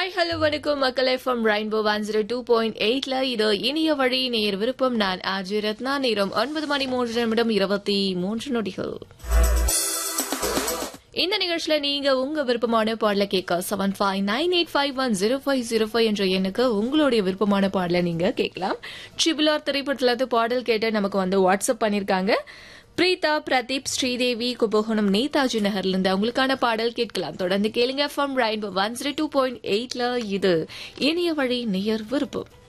hi hello வணக்கம் மக்களே from rainbow one zero two point எயிட்ல இது இனிய வழி நேர் விருப்பம் நான் ஆஜி ரத்னா நேரம் ஒன்பது மணி மூன்று நிமிடம் இருபத்தி மூன்று நொடிகள் இந்த நிகழ்ச்சியில நீங்க உங்க விருப்பமான பாடல கேட்க seven five nine eight five one zero five zero five என்ற எண்ணுக்கு உங்களுடைய விருப்பமான பாடல நீங்க கேட்கலாம் ட்ரிபிளார் திரைப்படத்துல இருந்து பாடல் கேட்டு நமக்கு வந்து வாட்ஸ்அப் பண்ணிருக்காங்க பிரீதா பிரதீப் ஸ்ரீதேவி கும்பகோணம் நேதாஜி நகர்ல இருந்து அவங்களுக்கான பாடல் கேட்கலாம் தொடர்ந்து கேளுங்க from rainbow one zero two point எயிட்ல இது இனிய வழி நேயர் விருப்பம்